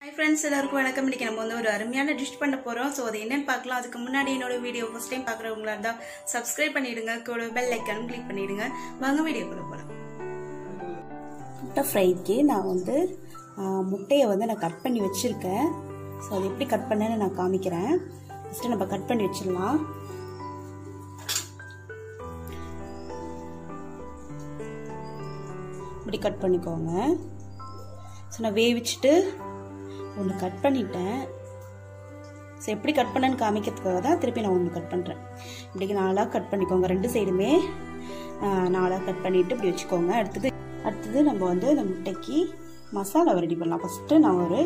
hi friends எல்லாருக்கும் வணக்கம் இன்னைக்கு நம்ம வந்து ஒரு அருமையான டிஷ் பண்ண போகிறோம் ஸோ அது என்னன்னு பார்க்கலாம் அதுக்கு முன்னாடி என்னோட வீடியோ ஃபர்ஸ்ட் டைம் பார்க்குறவங்களா இருந்தால் சப்ஸ்கிரைப் பண்ணிடுங்க கூட பெல் ஐக்கானும் கிளிக் பண்ணிடுங்க வாங்க வீடியோக்குள்ள போகலாம் முட்டை ஃப்ரைக்கு நான் வந்து ஆ, முட்டையை வந்து நான் கட் பண்ணி வச்சுருக்கேன் ஸோ அது எப்படி கட் பண்ணேன்னு நான் காமிக்கிறேன் ஃபஸ்ட்டு நம்ம கட் பண்ணி வச்சிடலாம் இப்படி கட் பண்ணிக்கோங்க ஸோ நான் வேவிச்சுட்டு ஒன்று கட் பண்ணிட்டேன் ஸோ எப்படி கட் பண்ணேன்னு காமிக்கிறதுக்காக தான் திருப்பி நான் ஒன்று கட் பண்ணுறேன் இப்படி நாலாக கட் பண்ணிக்கோங்க ரெண்டு சைடுமே நாலாக கட் பண்ணிவிட்டு இப்படி வச்சுக்கோங்க அடுத்தது அடுத்தது நம்ம வந்து இந்த முட்டைக்கு மசாலா ரெடி பண்ணலாம் ஃபஸ்ட்டு நான் ஒரு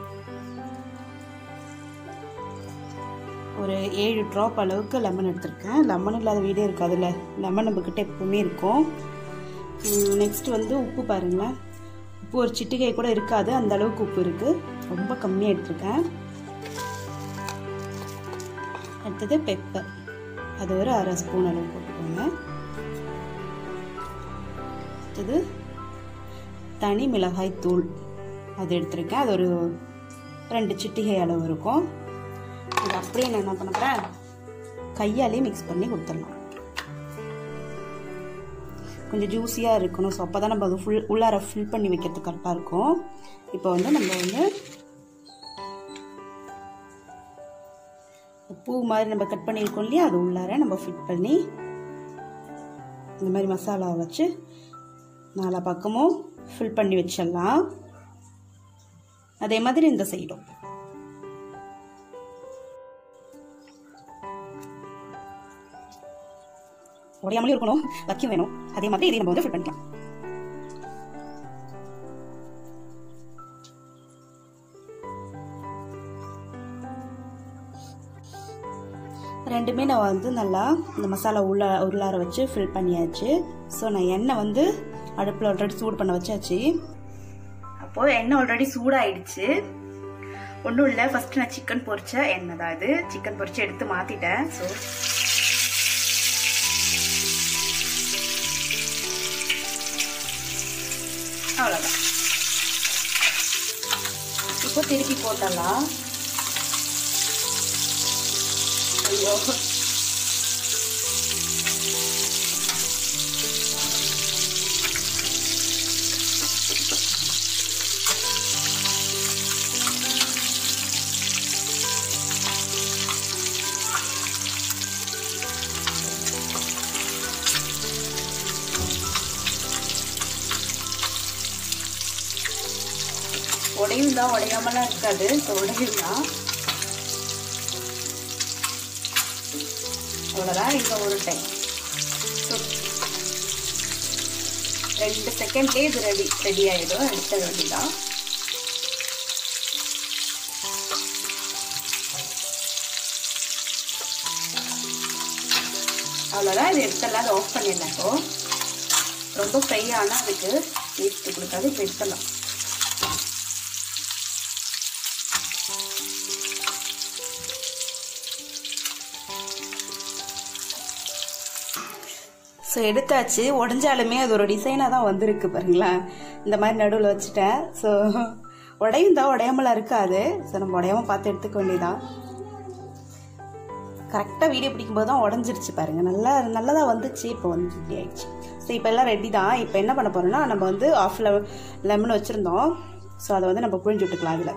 ஒரு ஏழு ட்ராப் அளவுக்கு லெமன் எடுத்திருக்கேன் லெமன் இல்லாத வீடே இருக்காதுல்ல லெமன் நம்மக்கிட்ட எப்பவுமே இருக்கும் நெக்ஸ்ட் வந்து உப்பு பாருங்களேன் உப்பு ஒரு சிட்டிகை கூட இருக்காது அந்த அளவுக்கு உப்பு இருக்குது ரொம்ப கம்மியாக எடுத்திருக்கேன் அடுத்தது பெப்பர் அது ஒரு அரை ஸ்பூன் அளவு போட்டுக்கோங்க அடுத்தது தனி மிளகாய் தூள் அது எடுத்திருக்கேன் அது ஒரு ரெண்டு சிட்டிகை அளவு இருக்கும் இது அப்படியே நான் என்ன பண்ண போகிறேன் கையாலே மிக்ஸ் பண்ணி கொடுத்துடலாம் கொஞ்சம் ஜூஸியாக இருக்கணும் ஸோ அப்போ தான் நம்ம அது ஃபுல் உள்ளார ஃபில் பண்ணி வைக்கிறதுக்கு கரெக்டாக இருக்கும் இப்போ வந்து நம்ம வந்து பூ மாதிரி நம்ம கட் பண்ணியிருக்கோம் இல்லையா அது உள்ளார நம்ம ஃபிட் பண்ணி இந்த மாதிரி மசாலா வச்சு நாலா பக்கமும் ஃபில் பண்ணி வச்சிடலாம் அதே மாதிரி இந்த சைடும் உடையாமலே இருக்கணும் வைக்க வேணும் அதே மாதிரி இதை நம்ம வந்து ஃபில் பண்ணிக்கலாம் ரெண்டுமே நான் வந்து நல்லா இந்த மசாலா உள்ள உள்ளார வச்சு ஃபில் பண்ணியாச்சு ஸோ நான் எண்ணெய் வந்து அடுப்பில் ஆல்ரெடி சூடு பண்ண வச்சாச்சு அப்போது எண்ணெய் ஆல்ரெடி சூடாயிடுச்சு ஒன்றும் இல்லை ஃபர்ஸ்ட் நான் சிக்கன் பொரிச்ச எண்ணெய் தான் இது சிக்கன் பொரிச்சு எடுத்து மாற்றிட்டேன் ஸோ அவ்வளோதான் இப்போ திருப்பி போட்டலாம் ஐயோ உடையும் தான் உடையாமலாம் இருக்காது ஸோ உடையும் தான் அவ்வளோதான் இந்த ஒரு டைம் ஸோ ரெண்டு செகண்ட்லேயே இது ரெடி ரெடி ஆகிடும் எடுத்த ரெடி தான் அவ்வளோதான் இது எடுத்துடலாம் அதை ஆஃப் பண்ணிடலாம் இப்போ ரொம்ப ஃப்ரை ஆனால் அதுக்கு டேஸ்ட்டு கொடுக்காது இப்போ எடுத்துடலாம் ஸோ எடுத்தாச்சு உடஞ்சாலுமே அது ஒரு டிசைனாக தான் வந்திருக்கு பாருங்களேன் இந்த மாதிரி நடுவில் வச்சுட்டேன் ஸோ உடையும் தான் உடையாமலாம் இருக்காது ஸோ நம்ம உடையாம பார்த்து எடுத்துக்க வேண்டியதான் கரெக்டாக வீடியோ பிடிக்கும்போது தான் உடஞ்சிருச்சு பாருங்க நல்லா நல்லதாக வந்துச்சு இப்போ வந்து இப்படி ஆயிடுச்சு ஸோ இப்போ எல்லாம் ரெடி தான் இப்போ என்ன பண்ண போறோம்னா நம்ம வந்து ஆஃப் லெமன் வச்சுருந்தோம் ஸோ அதை வந்து நம்ம புழிஞ்சு விட்டுக்கலாம் அதில்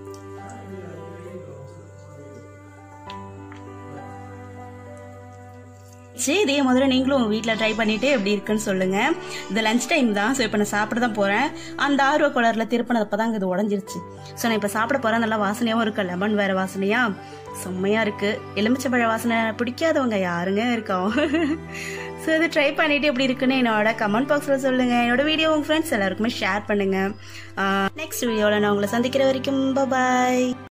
சரி இதே முதல்ல நீங்களும் உங்கள் வீட்டில் ட்ரை பண்ணிவிட்டு எப்படி இருக்குன்னு சொல்லுங்கள் இது லஞ்ச் டைம் தான் ஸோ இப்போ நான் சாப்பிட தான் போகிறேன் அந்த ஆர்வ கலரில் திருப்பினதப்போ தாங்க இது உடஞ்சிருச்சு ஸோ நான் இப்போ சாப்பிட போகிறேன் நல்லா வாசனையாகவும் இருக்கு லெமன் வேறு வாசனையா செம்மையாக இருக்குது எலுமிச்சம்பழ வாசனை பிடிக்காதவங்க யாருங்க இருக்கோம் ஸோ இது ட்ரை பண்ணிவிட்டு எப்படி இருக்குன்னு என்னோட கமெண்ட் பாக்ஸில் சொல்லுங்கள் என்னோட வீடியோ உங்கள் ஃப்ரெண்ட்ஸ் எல்லாருக்குமே ஷேர் பண்ணுங்கள் நெக்ஸ்ட் வீடியோவில் நான் உங்களை சந்திக்கிற வரைக்கும் பாய்